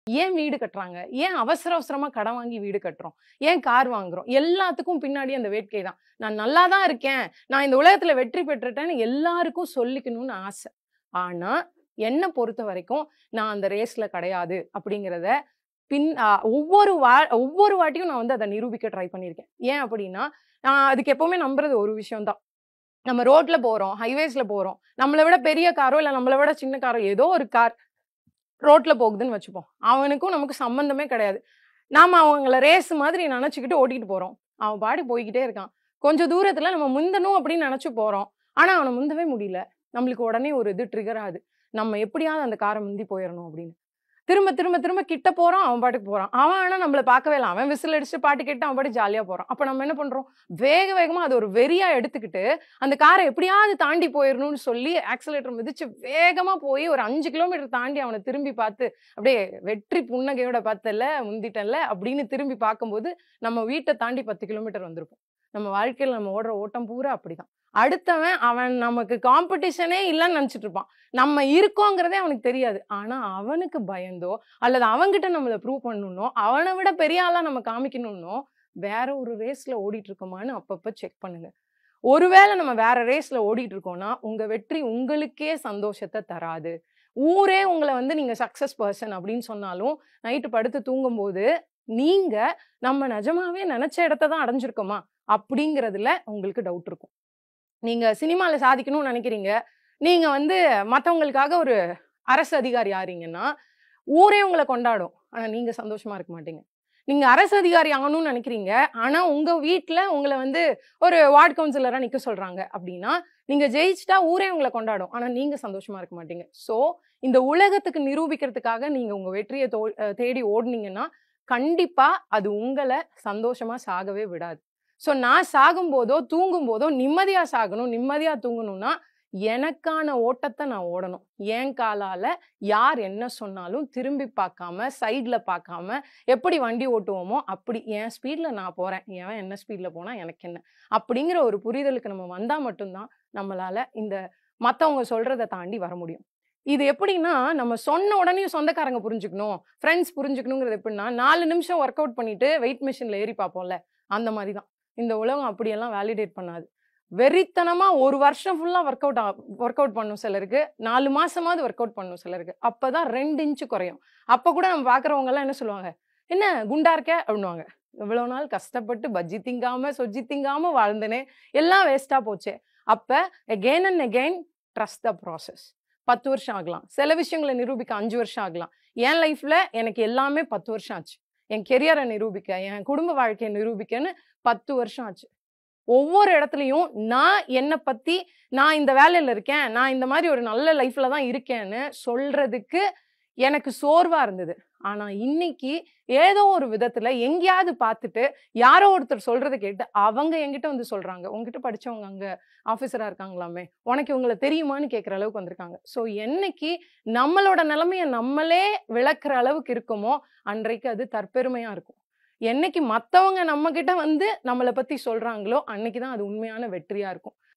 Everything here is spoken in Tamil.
ஏன் வீடு கட்டுறாங்க ஏன் அவசர அவசரமா கடன் வாங்கி வீடு கட்டுறோம் ஏன் கார் வாங்குறோம் எல்லாத்துக்கும் பின்னாடி அந்த வேட்கை தான் நான் நல்லா தான் இருக்கேன் நான் இந்த உலகத்துல வெற்றி பெற்றுட்டேன்னு எல்லாருக்கும் சொல்லிக்கணும்னு ஆசை ஆனா என்னை பொறுத்த வரைக்கும் நான் அந்த ரேஸ்ல கிடையாது அப்படிங்கிறத பின் ஆ, ஒவ்வொரு வா ஒவ்வொரு வாட்டியும் நான் வந்து அதை நிரூபிக்க ட்ரை பண்ணியிருக்கேன் ஏன் அப்படின்னா நான் அதுக்கு எப்பவுமே நம்புறது ஒரு விஷயம் தான் நம்ம ரோட்ல போறோம் ஹைவேஸ்ல போறோம் நம்மளை விட பெரிய காரோ இல்ல நம்மளை விட சின்ன காரோ ஏதோ ஒரு கார் ரோட்ல போகுதுன்னு வச்சுப்போம் அவனுக்கும் நமக்கு சம்பந்தமே கிடையாது நாம அவங்கள ரேஸ் மாதிரி நினைச்சுக்கிட்டு ஓட்டிட்டு போறோம் அவன் பாடி போய்கிட்டே இருக்கான் கொஞ்சம் தூரத்துல நம்ம முந்தணும் அப்படின்னு நினைச்சு போறோம் ஆனா அவனை முந்தவே முடியல நம்மளுக்கு உடனே ஒரு இது ட்ரிகர் ஆகுது நம்ம எப்படியாவது அந்த காரை முந்தி போயிடணும் அப்படின்னு திரும்ப திரும்ப திரும்ப கிட்ட போறான் அவன் பாட்டுக்கு போறான் அவன் ஆனா நம்மள பார்க்கவே இல்லை அவன் விசில் அடிச்சு பாட்டு கேட்டு அவன் பாட்டு ஜாலியா போறான் அப்ப நம்ம என்ன பண்றோம் வேக வேகமா அது ஒரு வெறியா எடுத்துக்கிட்டு அந்த காரை எப்படியாவது தாண்டி போயிடணும்னு சொல்லி ஆக்சிலேட்டர் மிதிச்சு வேகமா போய் ஒரு அஞ்சு கிலோமீட்டர் தாண்டி அவனை திரும்பி பார்த்து அப்படியே வெற்றி புன்னகையோட பார்த்தல முந்திட்டன்ல அப்படின்னு திரும்பி பார்க்கும்போது நம்ம வீட்டை தாண்டி பத்து கிலோமீட்டர் வந்திருப்போம் நம்ம வாழ்க்கையில நம்ம ஓடுற ஓட்டம் பூரா அப்படிதான் அடுத்தவன் அவன் நமக்கு காம்படிஷனே இல்லைன்னு நினைச்சிட்டு இருப்பான் நம்ம இருக்கோங்கிறதே அவனுக்கு தெரியாது ஆனா அவனுக்கு பயந்தோ அல்லது அவன்கிட்ட நம்மளை ப்ரூவ் பண்ணணும்னோ அவனை விட பெரிய ஆளா நம்ம காமிக்கணும்னோ வேற ஒரு ரேஸ்ல ஓடிட்டு இருக்கோமான்னு அப்பப்ப செக் பண்ணுங்க ஒருவேளை நம்ம வேற ரேஸ்ல ஓடிட்டு இருக்கோம்னா உங்க வெற்றி உங்களுக்கே சந்தோஷத்தை தராது ஊரே உங்களை வந்து நீங்க சக்சஸ் பர்சன் அப்படின்னு சொன்னாலும் நைட்டு படுத்து தூங்கும்போது நீங்க நம்ம நிஜமாவே நினைச்ச இடத்த தான் அடைஞ்சிருக்கோமா அப்படிங்கிறதுல உங்களுக்கு டவுட் இருக்கும் நீங்க சினிமால சாதிக்கணும்னு நினைக்கிறீங்க நீங்க வந்து மத்தவங்களுக்காக ஒரு அரசு அதிகாரி ஆறீங்கன்னா ஊரே உங்களை கொண்டாடும் ஆனா நீங்க சந்தோஷமா இருக்க மாட்டீங்க நீங்க அரசு அதிகாரி ஆகணும்னு நினைக்கிறீங்க ஆனா உங்க வீட்ல உங்களை வந்து ஒரு வார்டு கவுன்சிலரா நிக்க சொல்றாங்க அப்படின்னா நீங்க ஜெயிச்சிட்டா ஊரே உங்களை கொண்டாடும் ஆனா நீங்க சந்தோஷமா இருக்க மாட்டீங்க சோ இந்த உலகத்துக்கு நிரூபிக்கிறதுக்காக நீங்க உங்க வெற்றியை தோ- அஹ் தேடி ஓடுனீங்கன்னா கண்டிப்பா அது உங்களை சந்தோஷமா சாகவே விடாது ஸோ நான் சாகும்போதோ தூங்கும் போதோ நிம்மதியா சாகணும் நிம்மதியா தூங்கணும்னா எனக்கான ஓட்டத்தை நான் ஓடணும் என் காலால யார் என்ன சொன்னாலும் திரும்பி பார்க்காம சைட்ல பார்க்காம எப்படி வண்டி ஓட்டுவோமோ அப்படி என் ஸ்பீட்ல நான் போறேன் எவன் என்ன ஸ்பீட்ல போனா எனக்கு என்ன அப்படிங்கிற ஒரு புரிதலுக்கு நம்ம வந்தா மட்டும்தான் நம்மளால இந்த மத்தவங்க சொல்றதை தாண்டி வர முடியும் இது எப்படின்னா நம்ம சொன்ன உடனே சொந்தக்காரங்க புரிஞ்சுக்கணும் ஃப்ரெண்ட்ஸ் புரிஞ்சுக்கணுங்கிறது எப்படின்னா நாலு நிமிஷம் ஒர்க் அவுட் பண்ணிட்டு வெயிட் மிஷின்ல ஏறி பார்ப்போம்ல அந்த மாதிரி தான் இந்த உலகம் அப்படியெல்லாம் வேலிடேட் பண்ணாது வெறித்தனமா ஒரு வருஷம் ஃபுல்லா ஒர்க் அவுட் ஒர்க் அவுட் பண்ணும் சிலருக்கு நாலு மாசமாவது ஒர்க் அவுட் பண்ணும் சிலருக்கு அப்பதான் ரெண்டு இன்ச்சு குறையும் அப்ப கூட நம்ம பாக்குறவங்க எல்லாம் என்ன சொல்லுவாங்க என்ன குண்டா இருக்க அப்படின்னுவாங்க இவ்வளவு நாள் கஷ்டப்பட்டு பஜ்ஜி திங்காம சொஜ்ஜி திங்காம வாழ்ந்தனே எல்லாம் வேஸ்டா போச்சே அப்ப again and again trust the process பத்து வருஷம் ஆகலாம் சில விஷயங்களை நிரூபிக்க அஞ்சு வருஷம் ஆகலாம் என் லைஃப்ல எனக்கு எல்லாமே பத்து வருஷம் ஆச்சு என் கெரியரை நிரூபிக்க என் குடும்ப வாழ்க்கையை நிரூபிக்கன்னு பத்து வருஷம் ஆச்சு ஒவ்வொரு இடத்துலையும் நான் என்னை பத்தி நான் இந்த வேலையில இருக்கேன் நான் இந்த மாதிரி ஒரு நல்ல லைஃப்ல தான் இருக்கேன்னு சொல்றதுக்கு எனக்கு சோர்வா இருந்தது ஆனா இன்னைக்கு ஏதோ ஒரு விதத்துல எங்கேயாவது பார்த்துட்டு யாரோ ஒருத்தர் சொல்றதை கேட்டு அவங்க என்கிட்ட வந்து சொல்றாங்க உங்ககிட்ட படிச்சவங்க அங்க ஆஃபீஸரா இருக்காங்களாமே உனக்கு இவங்களை தெரியுமான்னு கேட்குற அளவுக்கு வந்திருக்காங்க ஸோ என்னைக்கு நம்மளோட நிலைமையை நம்மளே விளக்குற அளவுக்கு இருக்குமோ அன்றைக்கு அது தற்பெருமையா இருக்கும் என்னைக்கு மத்தவங்க நம்ம கிட்ட வந்து நம்மளை பத்தி சொல்றாங்களோ அன்னைக்கு தான் அது உண்மையான வெற்றியா இருக்கும்